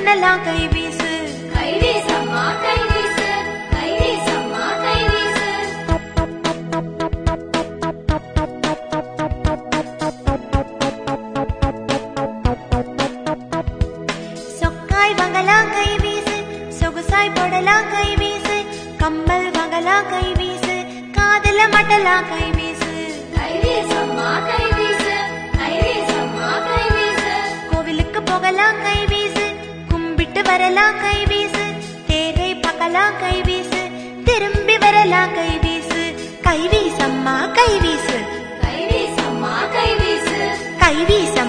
தின்னலாம் கை வீசு கைவீசம்மா கைவீசு கைவீசம்மா கைவீசு சொக்காய் வாங்கலாம் கை வீசு சொகுசாய் போடலாம் கை வீசு கம்மல் வாங்கலாம் கை வீசு காதல மட்டலாம் கை வீசு கைவீசம்மா கைவீசு கைவீசம்மா கைவீசு கோவிலுக்கு போகலாம் கை வீசு கும்பிட்டு வரலாம் கை வீசு தேரை பார்க்கலாம் கை வீசு திரும்பி வரலாம் கை வீசு கை வீசம்மா கை வீசு கைவீசம்மா கைவீசு கை வீச